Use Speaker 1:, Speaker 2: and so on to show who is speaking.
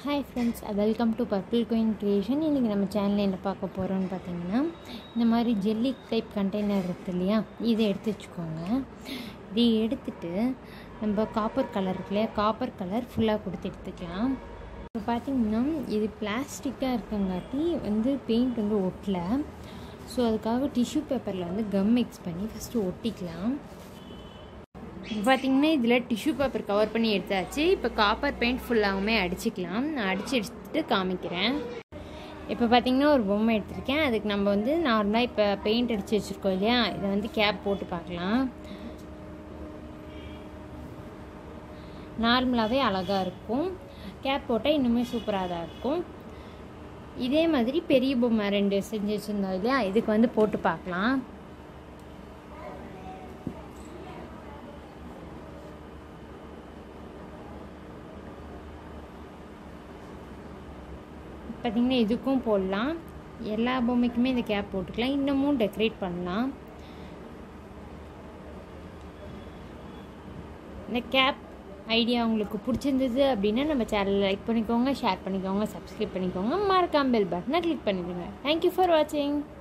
Speaker 1: hi friends welcome to purple coin creation இன்றைக்கி நம்ம சேனலில் என்ன பார்க்க போகிறோன்னு பார்த்தீங்கன்னா இந்த மாதிரி ஜெல்லி டைப் கண்டெய்னர் இருக்குது இல்லையா இதை எடுத்து வச்சுக்கோங்க இதை எடுத்துட்டு நம்ம காப்பர் கலர் இருக்கு இல்லையா காப்பர் கலர் ஃபுல்லாக கொடுத்து எடுத்துக்கலாம் இப்போ பார்த்தீங்கன்னா இது பிளாஸ்டிக்காக இருக்கங்காட்டி வந்து பெயிண்ட் வந்து ஒட்டலை ஸோ அதுக்காக டிஷ்யூ பேப்பரில் வந்து கம் மிக்ஸ் பண்ணி ஃபஸ்ட்டு ஒட்டிக்கலாம் இப்போ பார்த்தீங்கன்னா இதில் டிஷ்யூ பேப்பர் கவர் பண்ணி எடுத்தாச்சு இப்போ காப்பர் பெயிண்ட் ஃபுல்லாகவுமே அடிச்சுக்கலாம் நான் அடித்து எடுத்துட்டு காமிக்கிறேன் இப்போ பார்த்தீங்கன்னா ஒரு பொம்மை எடுத்திருக்கேன் அதுக்கு நம்ம வந்து நார்மலாக இப்போ பெயிண்ட் அடித்து வச்சுருக்கோம் இல்லையா இதை வந்து கேப் போட்டு பார்க்கலாம் நார்மலாகவே அழகாக இருக்கும் கேப் போட்டால் இன்னுமே சூப்பராக தான் இருக்கும் இதே மாதிரி பெரிய பொம்மை ரெண்டு செஞ்சு வச்சுருந்தோம் இல்லையா இதுக்கு வந்து போட்டு பார்க்கலாம் பார்த்திங்கன்னா இதுக்கும் போடலாம் எல்லா பொம்மைக்குமே இந்த கேப் போட்டுக்கலாம் இன்னமும் டெக்கரேட் பண்ணலாம் இந்த கேப் ஐடியா உங்களுக்கு பிடிச்சிருந்தது அப்படின்னா நம்ம சேனலை லைக் பண்ணிக்கோங்க ஷேர் பண்ணிக்கோங்க சப்ஸ்கிரைப் பண்ணிக்கோங்க மறக்காம பெல் பட்டனை கிளிக் பண்ணிடுங்க தேங்க்யூ ஃபார் வாட்சிங்